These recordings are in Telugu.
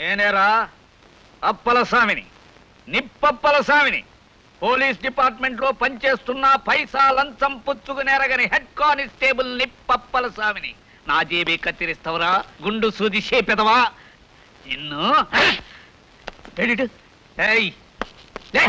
నేనేరా అప్పల స్వామిని నిప్పప్పల స్వామిని పోలీస్ డిపార్ట్మెంట్ లో పనిచేస్తున్న పైసా లంచం పుచ్చుకునేరగని హెడ్ కానిస్టేబుల్ నిప్పప్పల స్వామిని నా జేబీ కత్తిరిస్తావురా గుండు సూది చేపెదవా నిన్ను ఏడిటు? ఏయ్, లే.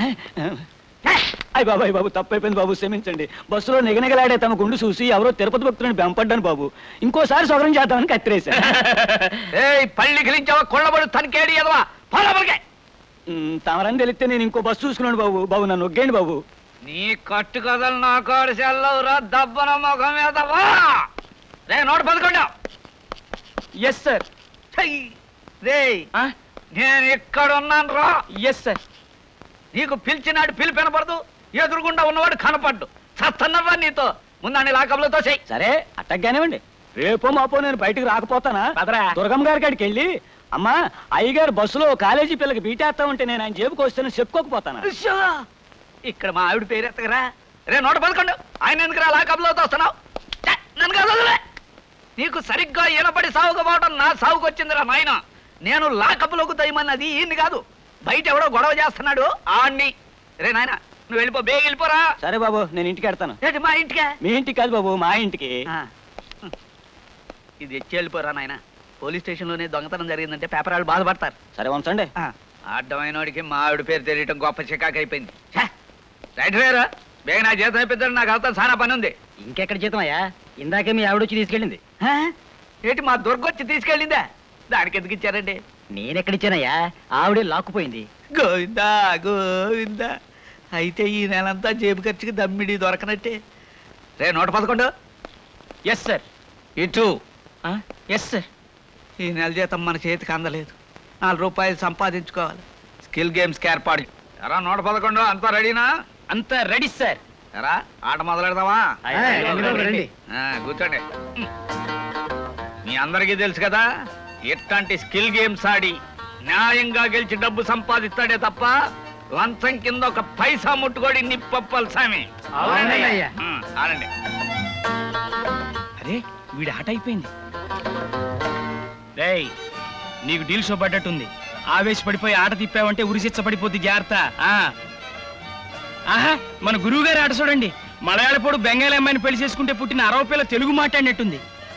అయ్య బాబు అయ్య బాబు తప్పైపోయింది బాబు క్షమించండి బస్సులో నిగనిగలాడే తమ గుండు చూసి ఎవరో తిరుపతి భక్తులను బెంపడ్డాను బాబు ఇంకోసారి సౌకర్యం చేద్దామని కత్తిరేశా ఏయ్ పళ్ళి గిలించావా కొళ్ళబడు తనికేడి ఎదవా పొలబలికే ఉమ్, తమరని తెలిస్తే నేను ఇంకో బస్సు చూసుకున్నాను బాబు బాబు నన్ను ఒగ్గేయండి బాబు నీ కట్టు కథలు నా కాడు సెల్లవురా దబ్బన ముఖం మీద వా రే నోటు పదకొండా ఎస్ సార్ రే నేను ఇక్కడ ఉన్నాను రా ఎస్ సార్ నీకు పిలిచినాడు పిలిపి వినపడదు ఎదురుగుండా ఉన్నవాడు కనపడ్డు చస్తన్నరా నీతో ముందాన్ని లాకబులతో చెయ్యి సరే అట్టగ్గానేవ్వండి రేపో మాపో నేను బయటికి రాకపోతానా పదరా. దుర్గమ్మ గారి కాడికి వెళ్ళి అమ్మా అయ్యగారు బస్సులో కాలేజీ పిల్లకి బీటేస్తా ఉంటే నేను ఆయన జేబుకి వస్తానని చెప్పుకోకపోతానా ఉష్షో! ఇక్కడ మా ఆవిడ పేరు ఎత్తగరా రే నోట పదకొండు ఆయన ఎందుకురా లాకబులతో వస్తున్నావు ఛే, నన్ను కాదు వదిలే. నీకు సరిగ్గా ఈనపడి సాగుకపోవడం నా సాగుకు వచ్చిందిరా నాయన నేను లాకపులోకి తయ్యమన్నది ఈయన్ని కాదు బయట ఎవడో గొడవ చేస్తున్నాడు ఆణ్ణి రే నాయన నువ్వు వెళ్ళిపో బేగ వెళ్ళిపోరా సరే బాబు నేను ఇంటికి వెళ్తాను ఏంటి మా ఇంటికే మీ ఇంటికి కాదు బాబు మా ఇంటికి ఆ. ఇది ఎచ్చి వెళ్ళిపోరా నాయన పోలీస్ స్టేషన్లోనే దొంగతనం జరిగిందంటే పేపర్ వాళ్ళు బాధపడతారు సరే ఉంచండి అడ్డమైనోడికి మా ఆవిడ పేరు తెలియటం గొప్ప చికాకు అయిపోయింది ఛే! రైట్ వేరా బేగ నా జీతం అయిపోతాడు నాకు అవుతా చాలా పని ఉంది ఇంకెక్కడ జీతం అయ్యా ఇందాకే మీ ఆవిడ వచ్చి తీసుకెళ్ళింది హా? ఏంటి మా దుర్గొచ్చి తీసుకెళ్ళిందా దానికి ఎందుకు ఇచ్చారండి నేనెక్కడిచ్చానయ్యా ఆవిడే లాక్కుపోయింది గోవిందా గోవిందా అయితే ఈ నెలంతా జేబు ఖర్చుకి దమ్మిడి దొరకనట్టే రే నూట పదకొండు ఎస్ సార్ ఇటు ఎస్ సార్ ఈ నెల జీతం మన చేతికి అందలేదు నాలుగు రూపాయలు సంపాదించుకోవాలి స్కిల్ గేమ్స్కి ఏర్పాటు ఎరా నూట పదకొండు అంతా రెడీనా అంతా రెడీ సార్ ఎరా ఆట మొదలెడదామా రండి ఆ, కూర్చోండి మీ అందరికీ తెలుసు కదా ఇట్లాంటి స్కిల్ గేమ్స్ ఆడి న్యాయంగా గెలిచి డబ్బు సంపాదిస్తాడే తప్ప లంచం కింద ఒక పైసా ముట్టుకోడి నిప్పప్పల్ సామి అవునయ్య. ఉం, ఆడండి అరే వీడి ఆట అయిపోయింది రేయ్ నీకు డీల్ షో పడ్డట్టుంది ఆవేశపడిపోయి ఆట తిప్పావంటే ఉరిశిచ్చ పడిపోద్ది జాగ్రత్త ఆ. ఆహా మన గురువు గారి ఆట చూడండి మలయాళపోడు బెంగాలీ అమ్మాయిని పెళ్లి చేసుకుంటే పుట్టిన అరవ పిల్ల తెలుగు మాట్లాడినట్టుంది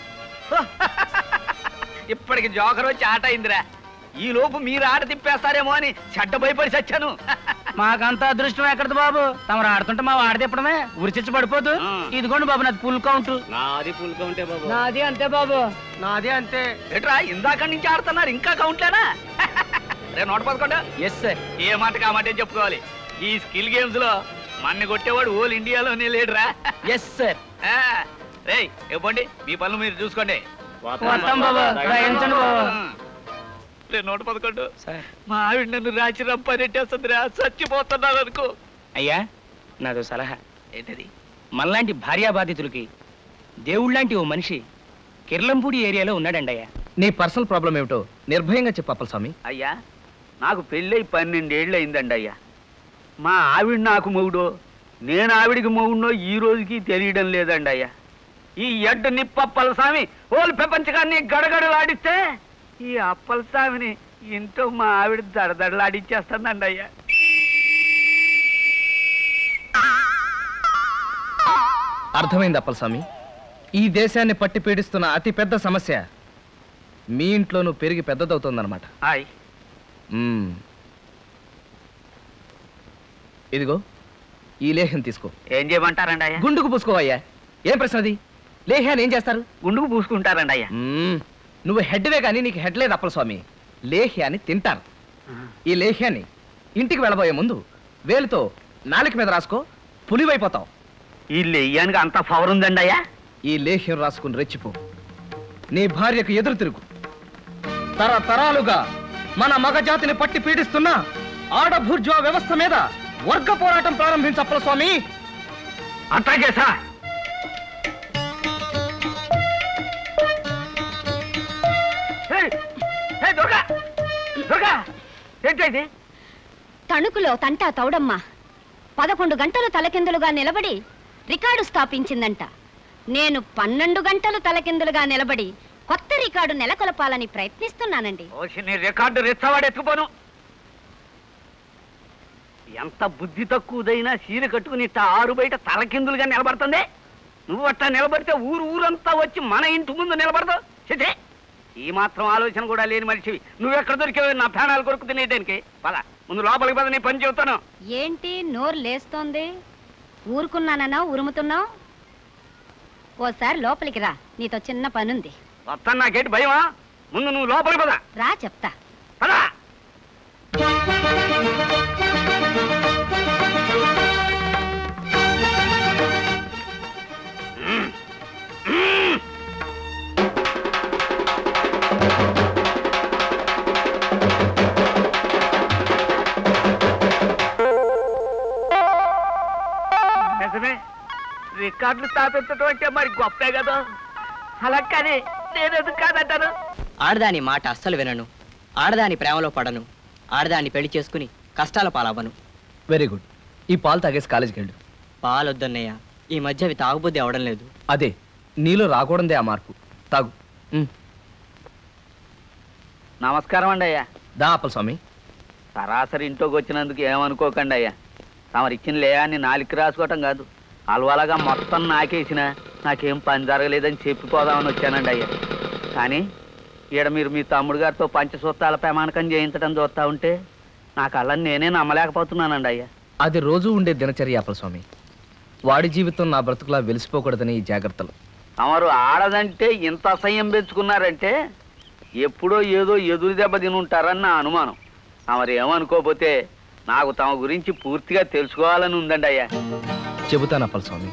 ఇప్పటికి జోకర్ వచ్చి ఆట అయిందిరా ఈ లోపు మీరు ఆట తిప్పేస్తారేమో అని చెడ్డ భయపడి చచ్చాను మాకంత అదృష్టం ఎక్కడది బాబు తమరు ఆడుతుంటే మా వాడ తిప్పడమే ఉరిచిచ్చ పడిపోదు ఆ. ఇదిగోండి బాబు నాది ఫుల్ కౌంట్ నాది ఫుల్ కౌంటే బాబు నాది అంతే బాబు నాది అంతే ఎట్రా ఇందాక నుంచి ఆడుతున్నారు ఇంకా కౌంట్లేనా రే నూట పదకొండు ఎస్ సార్ ఏ మాట కామాటే చెప్పుకోవాలి ఈ స్కిల్ గేమ్స్ లో మన్ని కొట్టేవాడు ఓల్ ఇండియాలోనే లేడురా ఎస్ సార్ ఆ, రేయ్ ఇవ్వండి మీ పనులు మీరు చూసుకోండి వస్తాం బాబు రాయించండి బాబు రే నూట పదకొండు సార్ మా ఆవిడ నన్ను రాచి రంపనెట్టేస్తుందిరా చచ్చిపోతున్నాను అనుకో అయ్యా నాదో సలహా ఏంటది మనలాంటి భార్యా బాధితులకి దేవుళ్ళంటి ఓ మనిషి కిర్లంపూడి ఏరియాలో ఉన్నాడండి అయ్యా నీ పర్సనల్ ప్రాబ్లం ఏమిటో నిర్భయంగా చెప్పు అప్పల స్వామి అయ్యా నాకు పెళ్ళై పన్నెండేళ్ళు అయిందండి అయ్యా మా ఆవిడ నాకు మొగుడో నేను ఆవిడికి మొగుడో ఈ రోజుకి తెలియడం లేదండి అయ్యా ఈ ఎడ్డు నిప్పప్పల స్వామి ఓలు ప్రపంచకాన్ని గడగడలాడిస్తే ఈ అప్పల స్వామిని ఇంట్లో మా ఆవిడ దడదడలాడిచ్చేస్తుందండి అయ్యా అర్థమైంది అప్పల స్వామి ఈ దేశాన్ని పట్టి పీడిస్తున్న అతి పెద్ద సమస్య మీ ఇంట్లోనూ పెరిగి పెద్దదవుతోందన్నమాట హాయ్ మ్మ్. ఇదిగో ఈ లేహ్యం తీసుకో ఏం చేయమంటారండి అయ్యా గుండుకు పూసుకోవయ్యా ఏం ప్రశ్న అది లేహ్యాన్ని ఏం చేస్తారు గుండుకు పూసుకుంటారండి అయ్యా మ్మ్. నువ్వు హెడ్వే కానీ నీకు హెడ్ లేదు అప్పల స్వామి లేహ్యాన్ని తింటారు ఈ లేహ్యాన్ని ఇంటికి వెళ్ళబోయే ముందు వేలుతో నాలుక మీద రాసుకో పులివైపోతావు ఈ లెయ్యానికి అంత పవర్ ఉందండి అయ్యా ఈ లేహ్యం రాసుకుని రెచ్చిపో నీ భార్యకు ఎదురు తిరుగు తరతరాలుగా మన మగజాతిని పట్టి పీడిస్తున్న ఆడభూర్జువా వ్యవస్థ మీద వర్గ పోరాటం ప్రారంభించప్పల స్వామి అట్లాగే సార్ ఏయ్! ఏయ్, దుర్గా దుర్గా ఏంటది తణుకులో తంటా తౌడమ్మ పదకొండు గంటలు తలకిందులుగా నిలబడి రికార్డు స్థాపించిందంట నేను పన్నెండు గంటలు తలకిందులుగా నిలబడి కొత్త రికార్డు నెలకొల్పాలని ప్రయత్నిస్తున్నానండి ఓసి నీ రికార్డు రెచ్చవాడు ఎత్తుకుపోను ఎంత బుద్ధి తక్కువదైనా చీర కట్టుకుని ఇట్ట ఆరు బయట తలకిందులుగా నిలబడుతుంది నువ్వు అట్టా నిలబడితే ఊరు ఊరంతా వచ్చి మన ఇంటి ముందు నిలబడదు చితే ఈ మాత్రం ఆలోచన కూడా లేని మనిషివి నువ్వెక్కడ దొరికావు నా ప్రాణాలు కొరకు తినేదానికి పద ముందు లోపలికి పద నీ పని చెబుతాను ఏంటి నోరు లేస్తోంది ఊరుకున్నానన్నా ఉరుముతున్నావు ఓసారి లోపలికి రా నీతో చిన్న పనుంది వస్తాను నాకేంటి భయమా ముందు నువ్వు లోపలికి పద రా చెప్తా పదా నిజమే రికార్డులు స్థాపించడం అంటే మరి గొప్పే కదా అలా కానీ నేను ఎందుకు కాదంటాను ఆడదాని మాట అస్సలు వినను ఆడదాని ప్రేమలో పడను ఆడదాన్ని పెళ్లి చేసుకుని కష్టాల పాలవ్వను వెరీ గుడ్ ఈ పాలు తాగేసి కాలేజీకి వెళ్ళు పాలొద్దన్నయ్య ఈ మధ్య అవి తాగుబుద్ధి అవడం లేదు అదే నీలో రాకూడదే ఆ మార్పు తాగు ఉమ్, నమస్కారం అండి అయ్యా దా అప్పల స్వామి సరాసరి ఇంట్లోకి వచ్చినందుకు ఏమనుకోకండి అయ్యా తమరు ఇచ్చిన లేయాన్ని నాలుగు రాసుకోవటం కాదు అలవాలగా మొత్తం నాకేసిన నాకేం పని జరగలేదని చెప్పిపోదామని వచ్చానండి అయ్యా కానీ ఈడ మీరు మీ తమ్ముడు గారితో పంచసూత్రాల ప్రమాణకం చేయించడం చూస్తా ఉంటే నా కళ్ళని నేనే నమ్మలేకపోతున్నానండి అయ్యా అది రోజు ఉండే దినచర్య అప్పల స్వామి వాడి జీవితం నా బ్రతుకులా వెలిసిపోకూడదని ఈ జాగ్రత్తలు తమరు ఆడదంటే ఇంత అసహ్యం పెంచుకున్నారంటే ఎప్పుడో ఏదో ఎదురు దెబ్బ తిని ఉంటారని నా అనుమానం తమరు ఏమనుకోకపోతే నాకు తమ గురించి పూర్తిగా తెలుసుకోవాలని ఉందండి అయ్యా చెబుతాను అప్పల స్వామి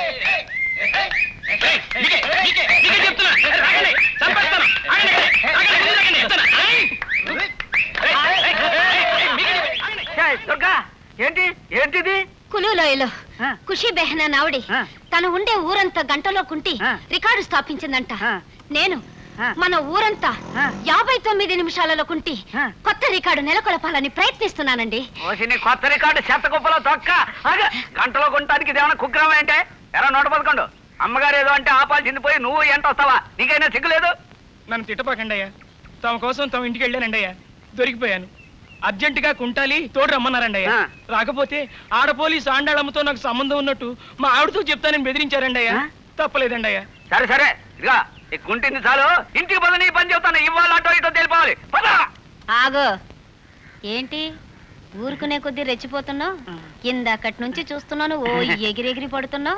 ఏయ్, దుర్గా ఏంటి ఏంటిది కులులోయలో ఆ. ఖుషి బెహనా నావిడి ఆ. తను ఉండే ఊరంతా గంటలో కుంటి ఆ. రికార్డు స్థాపించిందంట ఆ. నేను ఆ. మన ఊరంతా ఆ. యాభై తొమ్మిది నిమిషాలలో కుంటి ఆ. కొత్త రికార్డు నెలకొల్పాలని ప్రయత్నిస్తున్నానండి ఓసిని కొత్త రికార్డు చెత్త కుప్పలో తొక్క ఆగు. గంటలో కొనటానికి ఇదేమన్నా కుగ్రమం ఏంటే ఎరా నూట పదకొండు అమ్మగారు ఏదో అంటే ఆపాల్సింది పోయి నువ్వు ఎంత వస్తావా నీకైనా సిగ్గులేదు నన్ను తిట్టపాకండి అయ్యా తమ కోసం తమ ఇంటికి వెళ్ళానండి అయ్యా దొరికిపోయాను అర్జెంటుగా కుంటాలి తోడు రమ్మన్నారండి అయ్యా ఆ. రాకపోతే ఆడ పోలీసు ఆండాళమ్మతో నాకు సంబంధం ఉన్నట్టు మా ఆవిడతో చెప్తానని బెదిరించారండి అయ్యా ఆ? తప్పలేదండి అయ్యా సరే సరే ఇదిగా కుంటింది చాలు ఇంటికి పద నీ పని చెప్తాను ఇవాళ అటో ఇటో తెలిపోవాలి పద ఆగో ఏంటి ఊరుకునే కొద్దీ రెచ్చిపోతున్నావు ఇందాకటి నుంచి చూస్తున్నాను ఓ ఎగిరెగిరి పడుతున్నావు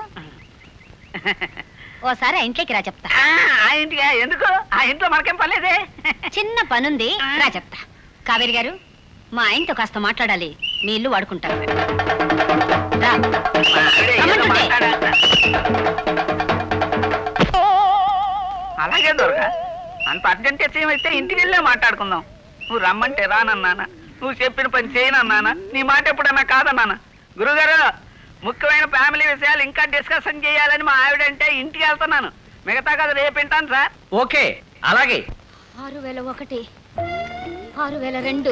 ఓసారి ఆ ఇంట్లోకి రా చెప్తా ఆ, ఆ ఇంటికి ఎందుకు ఆ ఇంట్లో మనకేం పర్లేదే చిన్న పనుంది రా చెప్తా కావేరి గారు మా ఆయనతో కాస్త మాట్లాడాలి మీ ఇల్లు వాడుకుంటారు రా మా ఆవిడ ఏదో రమ్మంటుంటే. మాట్లాడా- అలాగే దొరక అంత అర్జెంట్ అయితే ఇంటికి వెళ్ళే మాట్లాడుకుందాం నువ్వు రమ్మంటే రానన్నానా నువ్వు చెప్పిన పని చేయనన్నానా నీ మాట ఎప్పుడన్నా కాదన్నానా గురుగారు ముఖ్యమైన ఫ్యామిలీ విషయాలు ఇంకా డిస్కషన్ చేయాలని మా ఆవిడంటే ఇంటికి వెళ్తున్నాను మిగతా కదా రేపు వింటాను సార్ ఓకే అలాగే ఆరు వేల ఒకటి ఆరు వేల రెండు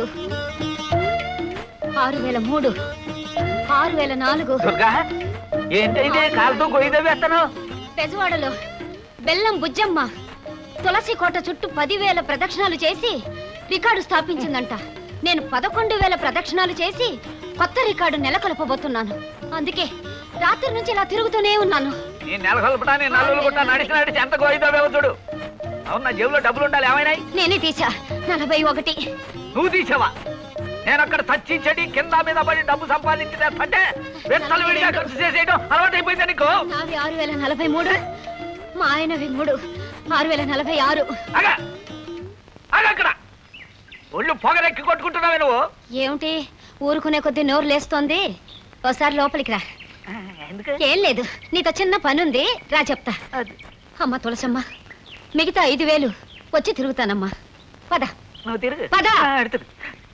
ఆరు వేల మూడు ఆరు వేల నాలుగు దుర్గా ఏంటైతే కాలుతో గొయ్యి వేస్తాను పెజవాడలో బెల్లం బుజ్జమ్మ తులసి కోట చుట్టూ పదివేల ప్రదక్షిణాలు చేసి రికార్డు స్థాపించిందంట నేను పదకొండు వేల ప్రదక్షిణాలు చేసి కొత్త రికార్డు నెలకొల్పబోతున్నాను అందుకే రాత్రి నుంచి ఇలా తిరుగుతూనే ఉన్నాను నీ నెలకొల్పడానికి నల్లులు గుట్ట నడిచి నడిచి ఎంత గోయిదో చూడు అవును నా జేబులో డబ్బులు ఉండాలి ఏమైనాయి నేనే తీసా నలభై ఒకటి నువ్వు తీసావా నేను అక్కడ చచ్చి చెడి కింద మీద పడి డబ్బు సంపాదించి తెస్తుంటే వెచ్చలు విడిగా ఖర్చు చేసేయడం అలవాటు అయిపోయింది నీకు నావి ఆరు వేల నలభై మూడు మా ఆయనవి మూడు ఆరు వేల నలభై ఆరు అగా అక్కడ ఒళ్ళు పొగరెక్కి కొట్టుకుంటున్నావే నువ్వు ఏమిటి ఊరుకునే కొద్దీ నోరు లేస్తోంది ఓసారి లోపలికి రా ఎందుకు ఏం లేదు నీతో చిన్న పనుంది రా చెప్తా అమ్మ తులసమ్మ మిగతా ఐదు వేలు వచ్చి తిరుగుతానమ్మా పద నువ్వు తిరుగు పద. ఆ, అటు తిరుగు.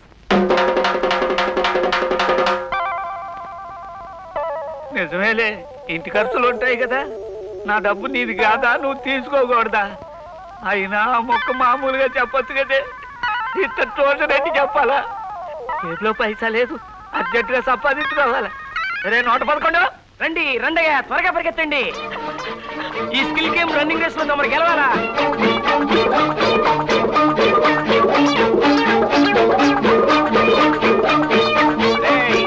నిజమేలే ఇంటి ఖర్చులు ఉంటాయి కదా నా డబ్బు నీది కాదా నువ్వు తీసుకోకూడదా అయినా ఆ మొక్క మామూలుగా చెప్పొచ్చు కదే ఇంత తోచనట్టు చెప్పాలా చేతిలో పైసా లేదు అర్జెంటుగా సంపాదించుకోవాలా రే నూట పదకొండు రండి రండయ్యా త్వరగా పరిగెత్తండి ఈ స్కిల్ గేమ్ రన్నింగ్ రేస్ లో తమరు గెలవాలా ఏయ్.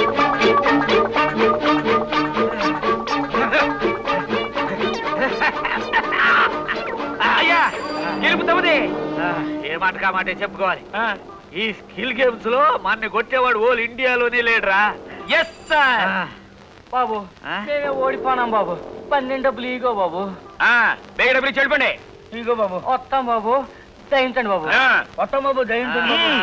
అయ్యా గెలుపు తమది ఏ మాట కా మాటే చెప్పుకోవాలి ఆ. ఈ స్కిల్ గేమ్స్ లో మన కొట్టేవాడు ఓల్ ఇండియాలోనే లేడురా ఎస్ సార్ బాబు ఆ? మేమే ఓడిపోనాం బాబు పన్నెండు డబ్బులు ఈగో బాబు బేగ డబ్బులు చెడిపండి ఈగో బాబు వస్తాం బాబు దయించండి బాబు ఆ. వస్తాం బాబు దయించండి బాబు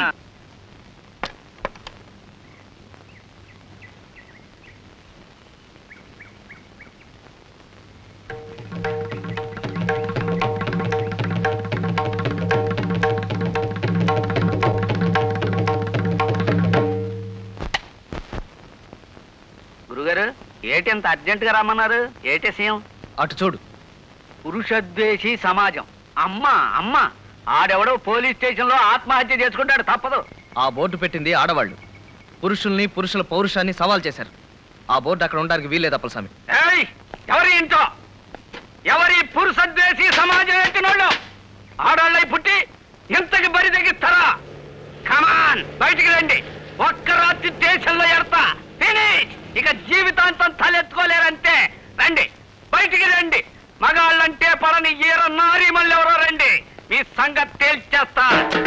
గురుగారు ఏటి ఎంత అర్జెంట్ గా రమ్మన్నారు ఏటి సీఎం అటు చూడు పురుషద్వేషి సమాజం అమ్మ అమ్మ ఆడెవడో పోలీస్ స్టేషన్ లో ఆత్మహత్య చేసుకుంటాడు తప్పదు ఆ బోర్డు పెట్టింది ఆడవాళ్ళు పురుషుల్ని పురుషుల పౌరుషాన్ని సవాల్ చేశారు ఆ బోర్డు అక్కడ ఉండడానికి వీల్లేదు అప్పలస్వామి ఏయ్ ఎవరి ఇంట్లో ఎవరి పురుషద్వేషి సమాజం ఎత్తినోళ్ళు ఆడాళ్ళై పుట్టి ఇంతకి బరి తెగిస్తారా కమాన్ బయటికి రండి ఒక్క రాత్రి స్టేషన్లో ఎడతా ఫినిష్ ఇక జీవితాంతం తలెత్తుకోలేరంటే రండి బయటికి రండి మగాళ్ళంటే పడని ఈర నారి మళ్ళీ ఎవరో రండి మీ సంగతి తేల్చేస్తా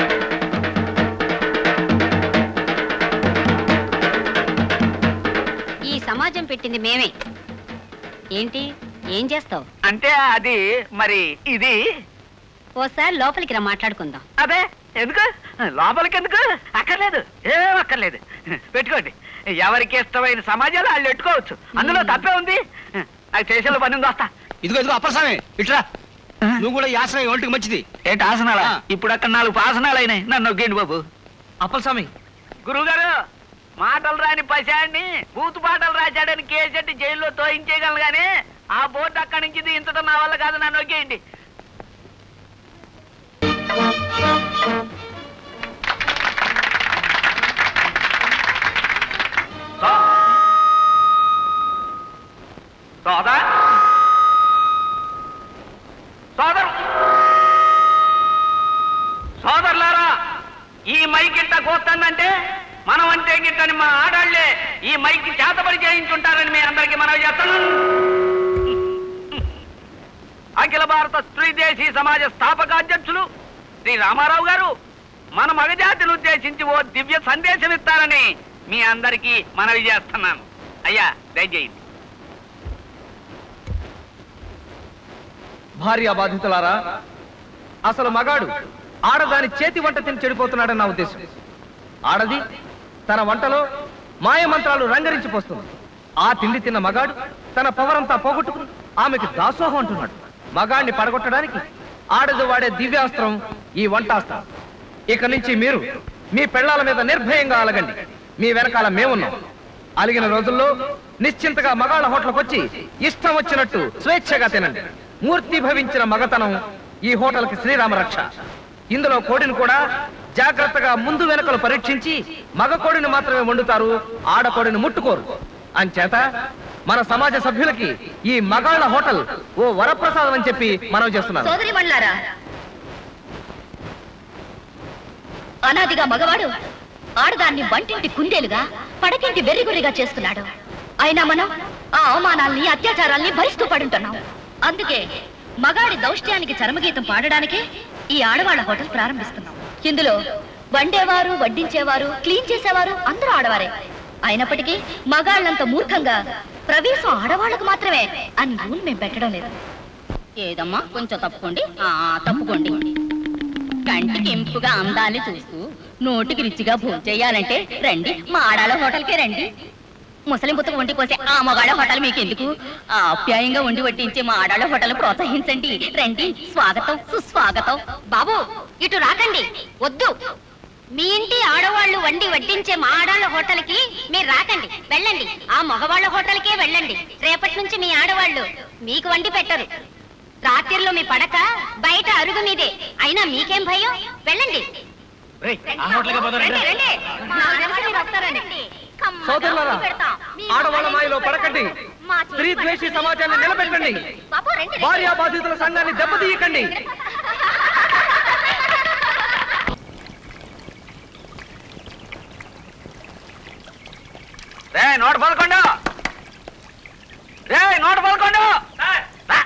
ఈ సమాజం పెట్టింది మేమే ఏంటి ఏం చేస్తావు అంటే అది మరి ఇది ఓసారి లోపలికి రా మాట్లాడుకుందాం అదే ఎందుకు లోపలికి ఎందుకు అక్కర్లేదు ఏం అక్కర్లేదు పెట్టుకోండి ఎవరికి ఇష్టమైన సమాజాలు వాళ్ళు పెట్టుకోవచ్చు అందులో తప్పే ఉంది అది స్టేషన్లో పని ఉంది వస్తా ఇదిగో ఇదిగో అప్పలస్వామి ఇట్రా నువ్వు కూడా యాసన ఒంటికి మంచిది ఏంటి ఆసనాలా ఆ. ఇప్పుడు అక్కడ నాలుగు ఆసనాలు అయినాయి నన్ను నొక్కేండి బాబు అప్పలస్వామి గురువుగారు మాటలు రాని పశాన్ని బూతు పాటలు రాశాడని కేసెట్టి జైల్లో తోయించేయగలను కానీ ఆ బోర్డు అక్కడి నుంచి దించడం నా వల్ల కాదు నన్ను నొక్కేయండి సోదర్ సోదరు సోదరులారా ఈ మైక్ ఇట్ట కోస్తుందంటే మనం అంటే గిట్టని మా ఆడాళ్లే ఈ మైక్ చేతబడి చేయించుంటారని మీ అందరికీ మనవి చేస్తున్నాను అఖిల భారత స్త్రీ దేశీ సమాజ స్థాపక అధ్యక్షులు శ్రీ రామారావు గారు మన మగజాతిని ఉద్దేశించి ఓ దివ్య సందేశం ఇస్తారని మీ అందరికీ మనవి చేస్తున్నాను అయ్యా దయచేయండి భార్య బాధితులారా అసలు మగాడు ఆడదాని చేతి వంట తిని చెడిపోతున్నాడని నా ఉద్దేశం ఆడది తన వంటలో మాయమంత్రాలు రంగరించి పోస్తుంది ఆ తిండి తిన్న మగాడు తన పవరంతా పోగొట్టుకుని ఆమెకి దాసోహం అంటున్నాడు మగాడిని పడగొట్టడానికి ఆడది వాడే దివ్యాస్త్రం ఈ వంటాస్త్రం ఇక నుంచి మీరు మీ పెళ్ళాల మీద నిర్భయంగా అలగండి మీ వెనకాల మేమున్నాం అలిగిన రోజుల్లో నిశ్చింతగా మగాళ్ళ హోటల్కి వచ్చి ఇష్టం వచ్చినట్టు స్వేచ్ఛగా తినండి మూర్తి భవించిన మగతనం ఈ హోటల్కి శ్రీరామ రక్ష ఇందులో కోడిని కూడా జాగ్రత్తగా ముందు వెనకలు పరీక్షించి మగ కోడిని మాత్రమే వండుతారు ఆడ కోడిని ముట్టుకోరు అంచేత మన సమాజ సభ్యులకి ఈ మగాళ్ళ హోటల్ ఓ వరప్రసాదం అని చెప్పి మనవి చేస్తున్నారు సోదరి మండలారా అనాదిగా మగవాడు ఆడదాన్ని వంటింటి కుందేలుగా పడకింటి వెర్రిగొర్రిగా చేస్తున్నాడు అయినా మనం ఆ అవమానాల్ని అత్యాచారాల్ని భరిస్తూ పడుంటున్నాం అందుకే మగాడి దౌష్ట్యానికి చరమగీతం పాడడానికే ఈ ఆడవాళ్ళ హోటల్ ప్రారంభిస్తున్నాం ఇందులో వండేవారు వడ్డించేవారు క్లీన్ చేసేవారు అందరూ ఆడవారే అయినప్పటికీ మగాళ్ళంత మూర్ఖంగా ప్రవేశం ఆడవాళ్ళకు మాత్రమే అని రూల్ మేము పెట్టడం లేదు ఏదమ్మా కొంచెం తప్పుకోండి ఆ తప్పుకోండి కంటికి ఎంపుగా అందాన్ని చూస్తూ నోటికి రుచిగా భోంచేయాలంటే రండి మా ఆడాల హోటల్కే రండి ముసలిం పుత్తకు వండి పోసే ఆ మగాళ్ళ హోటల్ మీకు ఎందుకు ఆ ఆప్యాయంగా వండి వడ్డించే మా ఆడాళ్ళ హోటల్ ప్రోత్సహించండి రండి స్వాగతం సుస్వాగతం బాబు ఇటు రాకండి వద్దు మీ ఇంటి ఆడవాళ్ళు వండి వడ్డించే మా ఆడవాళ్ళ హోటల్కి మీరు రాకండి వెళ్ళండి ఆ మగవాళ్ళ హోటల్కే వెళ్ళండి రేపటి నుంచి మీ ఆడవాళ్ళు మీకు వండి పెట్టరు రాత్రిలో మీ పడక బయట అరుగు మీదే అయినా మీకేం భయం వెళ్ళండి రేయ్, ఆ హోటల్కే పోదాం రండి. రండి, రండి. నాకు తెలుసు మీరు వస్తారని. సోదరులారా పెడతాం. ఆడవాళ్ళ మాయలో పడకండి మా చేతి స్త్రీ ద్వేషి సమాజాన్ని నిలబెట్టండి బాబు, రండి, రండి. భార్యా బాధితుల సంఘాన్ని దెబ్బతీయకండి రే నూట పదకొండు రే నూట పదకొండు రా.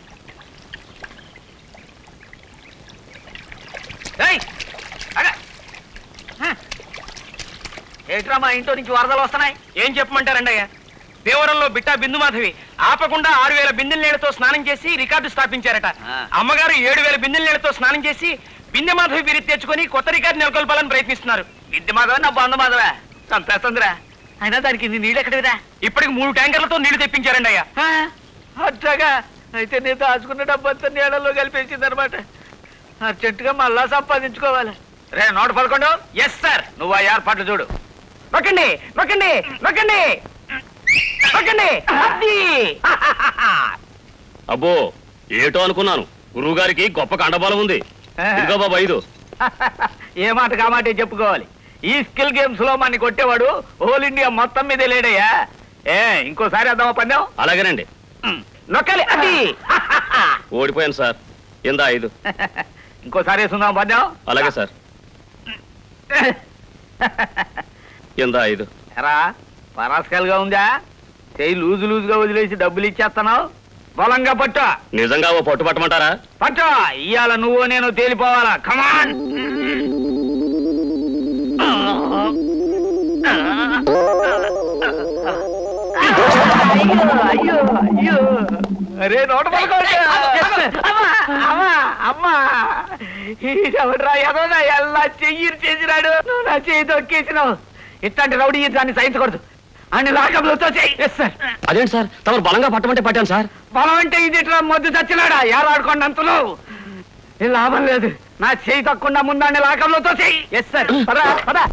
రేయ్, అగ. హ. ఏట్రా మా ఇంట్లో నుంచి వరదలు వస్తున్నాయి ఏం చెప్పమంటారండి అయ్యా దేవరంలో బిట్టా బిందు మాధవి ఆపకుండా ఆరు వేల బిందెల నీళ్లతో స్నానం చేసి రికార్డు స్థాపించారట ఆ. అమ్మగారు ఏడు వేల బిందెల నీళ్లతో స్నానం చేసి బిందె మాధవి బిరి తెచ్చుకొని కొత్త రికార్డు నెలకొల్పాలని ప్రయత్నిస్తున్నారు విద్య మాధవ నా బంధు మాధవ చంపేస్తుందిరా అయినా దానికి నీ నీళ్ళు ఎక్కడివిరా ఇప్పటికి మూడు ట్యాంకర్లతో నీళ్లు తెప్పించారండి అయ్యా ఆ, అట్లాగా అయితే నేను దాచుకున్న డబ్బంతా నీళ్ళలో కలిపేసింది అనమాట అర్జెంటుగా మళ్ళా సంపాదించుకోవాలి రే నూట పదకొండు ఎస్ సార్ నువ్వు ఆ ఏర్పాట్లు చూడు నొక్కండి నొక్కండి నొక్కండి నొక్కండి అది. అబ్బో ఏటో అనుకున్నాను గురువు గారికి గొప్ప కండబలం ఉంది ఇదిగో బాబా ఐదు ఏ మాట కామాటే చెప్పుకోవాలి ఈ స్కిల్ గేమ్స్ లో మన కొట్టేవాడు హోల్ ఇండియా మొత్తం మీద లేడయ్యా ఏ ఇంకోసారి వద్దామా పందెం అలాగేనండి నొక్కాలి అది ఓడిపోయాను సార్ ఇందా ఐదు ఇంకోసారి వేసుకుందాం పందెం అలాగే సార్ ఇందా ఐదు ఎరా పరాస్కల్గా ఉందా చెయ్యి లూజు లూజుగా వదిలేసి డబ్బులు ఇచ్చేస్తున్నావు బలంగా పట్టు నిజంగా ఓ పట్టు పట్టమంటారా పట్టు ఇవాళ నువ్వు నేను తేలిపోవాలా కమాన్ అయ్యో అయ్యో అరే నోట పడుకోండి అమ్మా అమ్మా అమ్మా ఎవడ్రా ఎదోనా ఎలా చెయ్యి చేసినాడు నువ్వు నా చెయ్యి తొక్కేసినావు ఇట్లాంటి రౌడీ దాన్ని సహించకూడదు అన్ని లాకబులతో చెయ్యి ఎస్ సార్ అదేంటి సార్ తమరు బలంగా పట్టమంటే పట్టాను సార్ బలం అంటే ఇది ఇట్లా మొద్దు చచ్చినాడా ఏలాడుకోండి అంతలో ఏ లాభం లేదు నా చేయి తక్కువ ముందాన్ని లాకంలోతో చెయ్యి ఎస్ సార్ పదా పదా